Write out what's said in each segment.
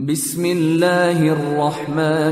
بسم الله الرحمن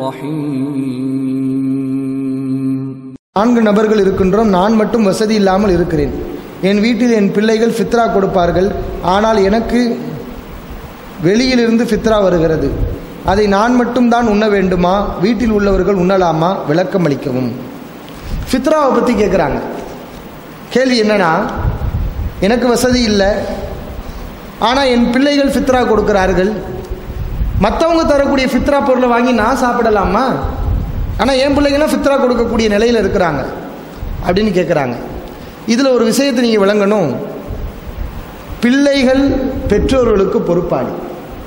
الرحيم நான்கு நபர்கள் இருக்கின்றோம் நான் மட்டும் வசதி இல்லாமல் இருக்கிறேன் என் வீட்டில் என் பிள்ளைகள் ஃபித்ரா கொடுப்பார்கள் ஆனால் எனக்கு வெளியிலிருந்து ஃபித்ரா வருகிறது அதை நான் மட்டும்தான் உண்ண வேண்டுமா வீட்டில் உள்ளவர்கள் உண்ணலாமா விளக்கம் அளிக்கவும் ஃபித்ராவை பற்றி கேட்குறாங்க கேள்வி என்னன்னா எனக்கு வசதி இல்லை ஆனால் என் பிள்ளைகள் ஃபித்ரா கொடுக்கிறார்கள் மற்றவங்க தரக்கூடிய ஃபித்ரா பொருளை வாங்கி நான் சாப்பிடலாமா ஆனால் என் பிள்ளைங்களாம் ஃபித்ரா கொடுக்கக்கூடிய நிலையில் இருக்கிறாங்க அப்படின்னு கேட்குறாங்க இதில் ஒரு விஷயத்தை நீங்கள் விளங்கணும் பிள்ளைகள் பெற்றோர்களுக்கு பொறுப்பாளி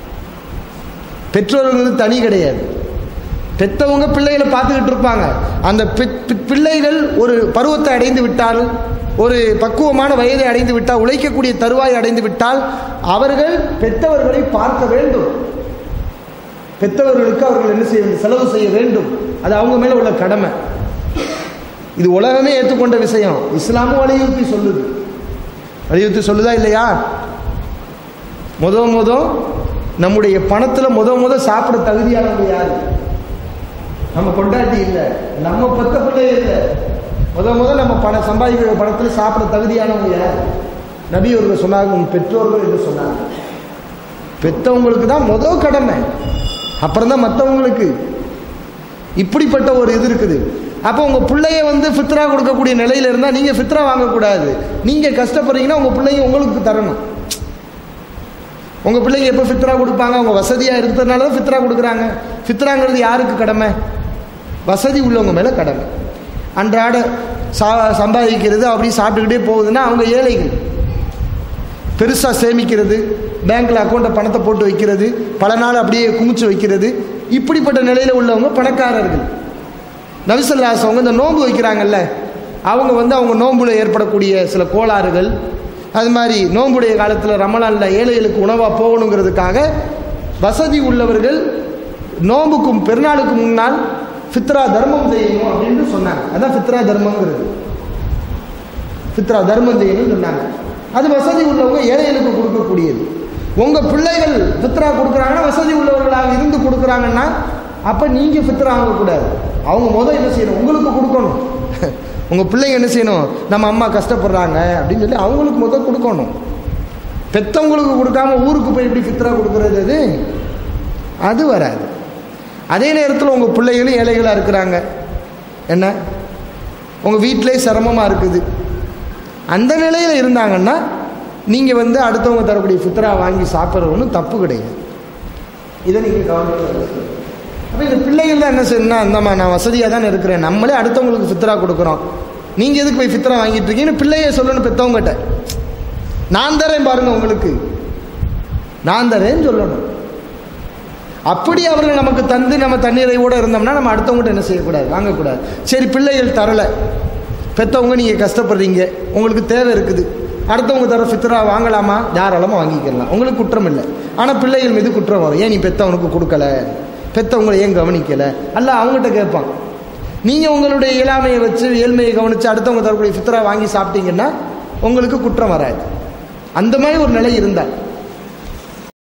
பெற்றோர்களுக்கு தனி கிடையாது பெற்றவங்க பிள்ளைகளை பார்த்துக்கிட்டு இருப்பாங்க அந்த பி- பி- பிள்ளைகள் ஒரு பருவத்தை அடைந்து விட்டால் ஒரு பக்குவமான வயதை அடைந்து விட்டால் உழைக்கக்கூடிய தருவாய் அடைந்து விட்டால் அவர்கள் பெற்றவர்களை பார்க்க வேண்டும் பெற்றவர்களுக்கு அவர்கள் என்ன செய்ய வேண்டும் செலவு செய்ய வேண்டும் அது அவங்க மேல உள்ள கடமை இது உலகமே ஏற்றுக்கொண்ட விஷயம் இஸ்லாமும் வலியுறுத்தி சொல்லுது வலியுறுத்தி சொல்லுதா இல்லையா முத முத நம்முடைய பணத்துல முத முத சாப்பிட தகுதியானவங்க யாரு நம்ம கொண்டாட்டி இல்லை நம்ம பத்த பிள்ளை இல்லை முத முத நம்ம பணம் சம்பாதிக்கிற பணத்துல சாப்பிட தகுதியானவங்க யார் நபி அவர்கள் சொன்னாங்க உன் பெற்றோர்கள் என்று சொன்னாங்க பெற்றவங்களுக்கு தான் முதல் கடமை அப்புறம் தான் மற்றவங்களுக்கு இப்படிப்பட்ட ஒரு இது இருக்குது அப்போ உங்கள் பிள்ளைய வந்து ஃபித்ரா கொடுக்கக்கூடிய நிலையில் இருந்தால் நீங்கள் ஃபித்ரா வாங்கக்கூடாது நீங்கள் கஷ்டப்படுறீங்கன்னா உங்கள் பிள்ளைங்க உங்களுக்கு தரணும் உங்கள் பிள்ளைங்க எப்போ ஃபித்ரா கொடுப்பாங்க அவங்க வசதியாக இருக்கிறதுனால தான் ஃபித்ரா கொடுக்குறாங்க ஃபித்ராங்கிறது யாருக்கு கடமை வசதி உள்ளவங்க மேலே கடமை அன்றாட சா சம்பாதிக்கிறது அப்படி சாப்பிட்டுக்கிட்டே போகுதுன்னா அவங்க ஏழைகள் பெருசாக சேமிக்கிறது பேங்க்கில் அக்கௌண்ட்டை பணத்தை போட்டு வைக்கிறது பல நாள் அப்படியே குமிச்சு வைக்கிறது இப்படிப்பட்ட நிலையில் உள்ளவங்க பணக்காரர்கள் நபிசல்லாசவங்க இந்த நோன்பு வைக்கிறாங்கல்ல அவங்க வந்து அவங்க நோன்புல ஏற்படக்கூடிய சில கோளாறுகள் அது மாதிரி நோன்புடைய காலத்தில் ரமலானில் ஏழைகளுக்கு உணவாக போகணுங்கிறதுக்காக வசதி உள்ளவர்கள் நோன்புக்கும் பெருநாளுக்கு முன்னால் ஃபித்ரா தர்மம் செய்யணும் அப்படின்னு சொன்னாங்க அதான் ஃபித்ரா தர்மங்கிறது ஃபித்ரா தர்மம் செய்யணும்னு சொன்னாங்க அது வசதி உள்ளவங்க ஏழைகளுக்கு கொடுக்கக்கூடியது உங்கள் பிள்ளைகள் ஃபித்ரா கொடுக்குறாங்கன்னா வசதி உள்ளவர்களாக இருந்து கொடுக்குறாங்கன்னா அப்போ நீங்கள் ஃபித்ரா வாங்கக்கூடாது அவங்க முதல் என்ன செய்யணும் உங்களுக்கு கொடுக்கணும் உங்கள் பிள்ளைங்க என்ன செய்யணும் நம்ம அம்மா கஷ்டப்படுறாங்க அப்படின்னு சொல்லி அவங்களுக்கு முதல் கொடுக்கணும் பெத்தவங்களுக்கு கொடுக்காம ஊருக்கு போய் எப்படி ஃபித்ரா கொடுக்குறது அது அது வராது அதே நேரத்தில் உங்கள் பிள்ளைகளும் ஏழைகளாக இருக்கிறாங்க என்ன உங்கள் வீட்டிலே சிரமமாக இருக்குது அந்த நிலையில் இருந்தாங்கன்னா நீங்கள் வந்து அடுத்தவங்க தரக்கூடிய ஃபித்ரா வாங்கி சாப்பிட்றது ஒன்றும் தப்பு கிடையாது இதை நீங்கள் கவனிக்க அப்போ இந்த பிள்ளைகள் தான் என்ன செய்யணும்னா இந்தம்மா நான் வசதியாக தானே இருக்கிறேன் நம்மளே அடுத்தவங்களுக்கு ஃபித்ரா கொடுக்குறோம் நீங்கள் எதுக்கு போய் ஃபித்ரா வாங்கிட்டு இருக்கீங்கன்னு பிள்ளைய சொல்லணும் பெற்றவங்ககிட்ட நான் தரேன் பாருங்க உங்களுக்கு நான் தரேன்னு சொல்லணும் அப்படி அவர்கள் நமக்கு தந்து நம்ம தண்ணீரையோட இருந்தோம்னா நம்ம அடுத்தவங்ககிட்ட என்ன செய்யக்கூடாது வாங்கக்கூடாது சரி பிள்ளைகள் தரலை பெற்றவங்க நீங்கள் கஷ்டப்படுறீங்க உங்களுக்கு தேவை இருக்குது அடுத்தவங்க தர ஃபித்ரா வாங்கலாமா தாராளமாக வாங்கிக்கலாம் உங்களுக்கு குற்றம் இல்லை ஆனால் பிள்ளைகள் மீது குற்றம் வரும் ஏன் நீ பெற்றவனுக்கு கொடுக்கல பெற்றவங்களை ஏன் கவனிக்கலை அல்ல அவங்ககிட்ட கேட்பான் நீங்கள் உங்களுடைய இயலாமையை வச்சு ஏழ்மையை கவனித்து அடுத்தவங்க தரக்கூடிய ஃபித்ரா வாங்கி சாப்பிட்டீங்கன்னா உங்களுக்கு குற்றம் வராது அந்த மாதிரி ஒரு நிலை இருந்தால்